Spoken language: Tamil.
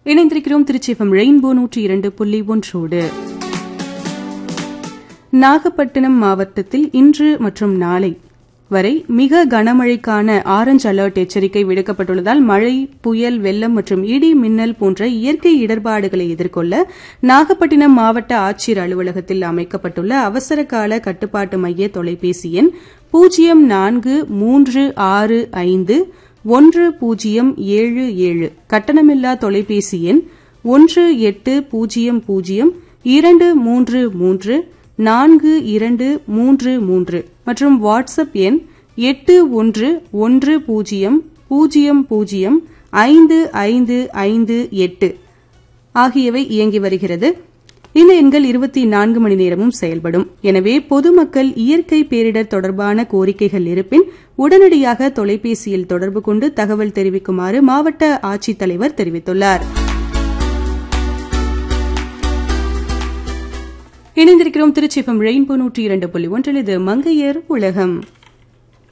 இணைந்திருக்கிறோம் திருச்சிஃபம் ரெயின்போ நூற்றி இரண்டு புள்ளி ஒன்றோடு நாகப்பட்டினம் மாவட்டத்தில் இன்று மற்றும் நாளை வரை மிக கனமழைக்கான ஆரஞ்ச் அலர்ட் எச்சரிக்கை விடுக்கப்பட்டுள்ளதால் மழை புயல் வெள்ளம் மற்றும் இடி மின்னல் போன்ற இயற்கை இடர்பாடுகளை எதிர்கொள்ள நாகப்பட்டினம் மாவட்ட ஆட்சியர் அலுவலகத்தில் அமைக்கப்பட்டுள்ள அவசர கால கட்டுப்பாட்டு மைய தொலைபேசி எண் பூஜ்ஜியம் நான்கு மூன்று ஆறு ஐந்து ஒன்று பூஜ்ஜியம் ஏழு ஏழு கட்டணமில்லா தொலைபேசி எண் ஒன்று எட்டு பூஜ்ஜியம் பூஜ்ஜியம் இரண்டு மூன்று மூன்று நான்கு இரண்டு மூன்று மூன்று மற்றும் வாட்ஸ்அப் எண் எட்டு ஒன்று ஒன்று பூஜ்ஜியம் பூஜ்ஜியம் பூஜ்ஜியம் ஐந்து ஐந்து ஐந்து எட்டு ஆகியவை இயங்கி வருகிறது இந்த எண்கள் இருபத்தி நான்கு மணி நேரமும் செயல்படும் எனவே பொதுமக்கள் இயற்கை பேரிடர் தொடர்பான கோரிக்கைகள் இருப்பின் உடனடியாக தொலைபேசியில் தொடர்பு கொண்டு தகவல் தெரிவிக்குமாறு மாவட்ட ஆட்சித்தலைவர் தெரிவித்துள்ளார் இணைந்திருக்கிறோம் திருச்சிஃபம் ரெயின்போ நூற்றி இரண்டு புள்ளி ஒன்றில் இது மங்கையர் உலகம்